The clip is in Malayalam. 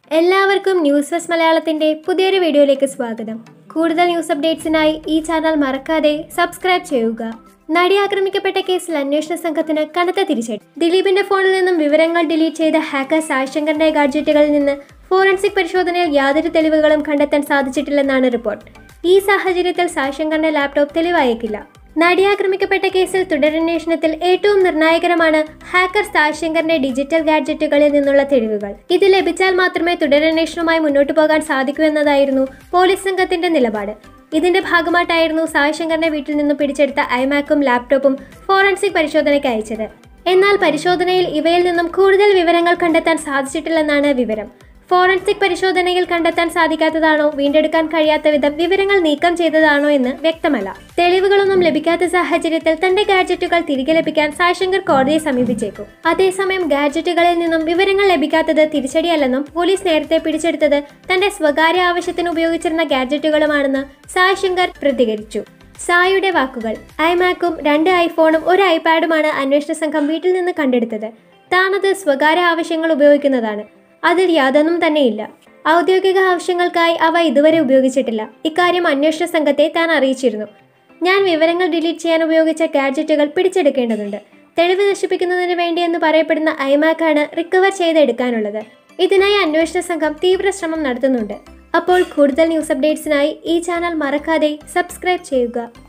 എല്ലാവർക്കും ന്യൂസ് ഫസ്റ്റ് മലയാളത്തിന്റെ പുതിയൊരു വീഡിയോയിലേക്ക് സ്വാഗതം കൂടുതൽ ന്യൂസ് അപ്ഡേറ്റ്സിനായി ഈ ചാനൽ മറക്കാതെ സബ്സ്ക്രൈബ് ചെയ്യുക നടി ആക്രമിക്കപ്പെട്ട കേസിൽ അന്വേഷണ സംഘത്തിന് കനത്ത തിരിച്ചടി ദിലീപിന്റെ ഫോണിൽ നിന്നും വിവരങ്ങൾ ഡിലീറ്റ് ചെയ്ത ഹാക്കർ സായ്ശങ്കറിന്റെ ഗാഡ്ജറ്റുകളിൽ നിന്ന് ഫോറൻസിക് പരിശോധനയിൽ യാതൊരു തെളിവുകളും കണ്ടെത്താൻ സാധിച്ചിട്ടില്ലെന്നാണ് റിപ്പോർട്ട് ഈ സാഹചര്യത്തിൽ സായ്ശങ്കറിന്റെ ലാപ്ടോപ്പ് തെളിവായേക്കില്ല നടി ആക്രമിക്കപ്പെട്ട കേസിൽ തുടരന്വേഷണത്തിൽ ഏറ്റവും നിർണായകരമാണ് ഹാക്കർ സായ്ശങ്കറിന്റെ ഡിജിറ്റൽ ഗാഡ്ജറ്റുകളിൽ നിന്നുള്ള തെളിവുകൾ ഇത് ലഭിച്ചാൽ മാത്രമേ തുടരന്വേഷണവുമായി മുന്നോട്ടു പോകാൻ സാധിക്കൂ എന്നതായിരുന്നു പോലീസ് സംഘത്തിന്റെ നിലപാട് ഇതിന്റെ ഭാഗമായിട്ടായിരുന്നു സായ്ശങ്കറിന്റെ വീട്ടിൽ നിന്നും പിടിച്ചെടുത്ത ഐമാക്കും ലാപ്ടോപ്പും ഫോറൻസിക് പരിശോധനയ്ക്ക് അയച്ചത് എന്നാൽ പരിശോധനയിൽ ഇവയിൽ നിന്നും കൂടുതൽ വിവരങ്ങൾ കണ്ടെത്താൻ സാധിച്ചിട്ടില്ലെന്നാണ് വിവരം ഫോറൻസിക് പരിശോധനയിൽ കണ്ടെത്താൻ സാധിക്കാത്തതാണോ വീണ്ടെടുക്കാൻ കഴിയാത്ത വിധം വിവരങ്ങൾ നീക്കം ചെയ്തതാണോ എന്ന് വ്യക്തമല്ല തെളിവുകളൊന്നും ലഭിക്കാത്ത സാഹചര്യത്തിൽ തന്റെ ഗാഡ്ജറ്റുകൾ തിരികെ ലഭിക്കാൻ സായ്ശങ്കർ കോടതിയെ സമീപിച്ചേക്കും അതേസമയം ഗാഡ്ജറ്റുകളിൽ നിന്നും വിവരങ്ങൾ ലഭിക്കാത്തത് തിരിച്ചടിയല്ലെന്നും പോലീസ് നേരത്തെ പിടിച്ചെടുത്തത് തന്റെ സ്വകാര്യ ആവശ്യത്തിന് ഉപയോഗിച്ചിരുന്ന ഗാഡ്ജറ്റുകളുമാണെന്ന് സായ്ശങ്കർ പ്രതികരിച്ചു സായുടെ വാക്കുകൾ ഐമാക്കും രണ്ട് ഐഫോണും ഒരു ഐപാഡുമാണ് അന്വേഷണ സംഘം വീട്ടിൽ നിന്ന് കണ്ടെടുത്തത് താനത് സ്വകാര്യ ആവശ്യങ്ങൾ ഉപയോഗിക്കുന്നതാണ് അതിൽ യാതൊന്നും തന്നെയില്ല ഔദ്യോഗിക ആവശ്യങ്ങൾക്കായി അവ ഇതുവരെ ഉപയോഗിച്ചിട്ടില്ല ഇക്കാര്യം അന്വേഷണ സംഘത്തെ താൻ അറിയിച്ചിരുന്നു ഞാൻ വിവരങ്ങൾ ഡിലീറ്റ് ചെയ്യാൻ ഉപയോഗിച്ച ഗാഡ്ജറ്റുകൾ പിടിച്ചെടുക്കേണ്ടതുണ്ട് തെളിവ് നശിപ്പിക്കുന്നതിന് വേണ്ടിയെന്ന് പറയപ്പെടുന്ന ഐമാക്കാണ് റിക്കവർ ചെയ്തെടുക്കാനുള്ളത് ഇതിനായി അന്വേഷണ സംഘം തീവ്ര ശ്രമം നടത്തുന്നുണ്ട് അപ്പോൾ കൂടുതൽ ന്യൂസ് അപ്ഡേറ്റ്സിനായി ഈ ചാനൽ മറക്കാതെ സബ്സ്ക്രൈബ് ചെയ്യുക